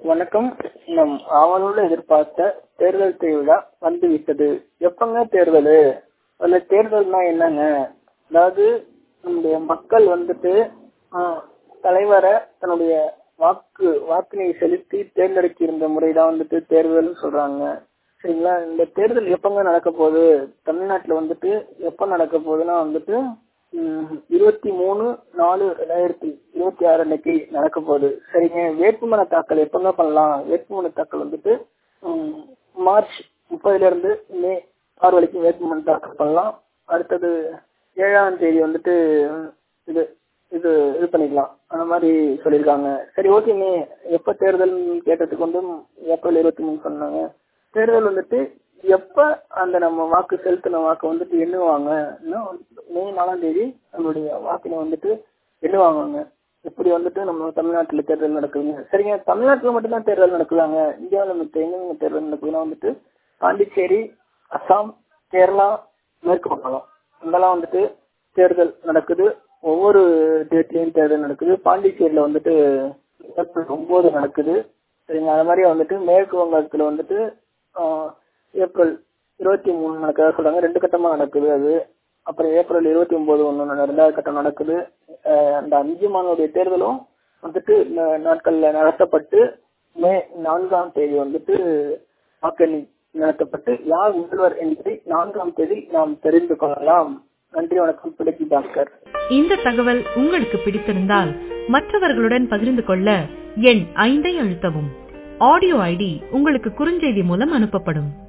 வணக்கம் நம் ஆவலோடு எதிர்பார்த்த தேர்தல் திருவிழா வந்து விட்டது எப்பங்க தேர்தல் அதுல தேர்தல்னா என்னங்க அதாவது நம்முடைய மக்கள் வந்துட்டு ஆஹ், தலைவரை தன்னுடைய வாக்கு வாக்கினை செலுத்தி தேர்ந்தெடுக்க இருந்த முறைதான் வந்துட்டு தேர்தல்னு சொல்றாங்க சரிங்களா இந்த தேர்தல் எப்பங்க நடக்க போகுது தமிழ்நாட்டுல வந்துட்டு எப்ப நடக்க போகுதுன்னா வந்துட்டு ம், இருபத்தி மூணு நாலு ரெண்டாயிரத்தி இருபத்தி ஆறு அன்னைக்கு நடக்க போகுது சரிங்க வேட்புமனு தாக்கல் எப்பங்க பண்ணலாம் வேட்புமனு தாக்கல் வந்துட்டு ம், மார்ச் முப்பதுல இருந்து மே ஆறு வரைக்கும் வேட்புமனு தாக்கல் பண்ணலாம் அடுத்தது ஏழாம் தேதி வந்துட்டு இது இது இது பண்ணிக்கலாம் அந்த மாதிரி சொல்லியிருக்காங்க சரி ஓகேங்க எப்ப தேர்தல் கேட்டதுக்கு வந்து ஏப்ரல் இருபத்தி மூணு சொன்னாங்க தேர்தல் வந்துட்டு எப்ப அந்த நம்ம வாக்கு செலுத்தின வாக்கு வந்துட்டு எண்ணுவாங்க மே நாலாம் தேதி நம்மளுடைய வாக்கினை வந்துட்டு எண்ணுவாங்க இப்படி வந்துட்டு நம்ம தமிழ்நாட்டுல தேர்தல் நடக்குதுங்க சரிங்க தமிழ்நாட்டுல மட்டும்தான் தேர்தல் நடக்குதாங்க இந்தியாவில் மத்த எங்கெங்க தேர்தல் நடக்குதுன்னா வந்துட்டு பாண்டிச்சேரி அசாம் கேரளா மேற்கு வங்காளம் இங்கெல்லாம் வந்துட்டு தேர்தல் நடக்குது ஒவ்வொரு டேட்லயும் தேர்தல் நடக்குது பாண்டிச்சேரியில வந்துட்டு ஏப்ரல் ஒன்பது நடக்குது சரிங்க அது மாதிரி வந்துட்டு மேற்கு வங்காளத்துல வந்துட்டு ஆஹ், ஏப்ரல் இருபத்தி மூணு நடக்கிறதா சொல்றாங்க ரெண்டு கட்டமா நடக்குது அது அப்புறம் ஏப்ரல் இருபத்தி ஒன்பது ஒன்று ரெண்டாவது கட்டம் நடக்குது ஆஹ், அந்த அஞ்சு மாநில தேர்தலும் வந்துட்டு இந்த நாட்கள்ல நடத்தப்பட்டு மே நான்காம் தேதி வந்துட்டு வாக்கெண்ணி நடத்தப்பட்டு யார் முதல்வர் என்பதை நான்காம் தேதி நாம் தெரிந்து கொள்ளலாம் நன்றி வணக்கம் பிடிச்சி டாக்டர் இந்த தகவல் உங்களுக்கு பிடித்திருந்தால் மற்றவர்களுடன் பகிர்ந்து கொள்ள எண் ஐந்தை அழுத்தவும் ஆடியோ ஐடி உங்களுக்கு குறுஞ்செய்தி மூலம் அனுப்பப்படும்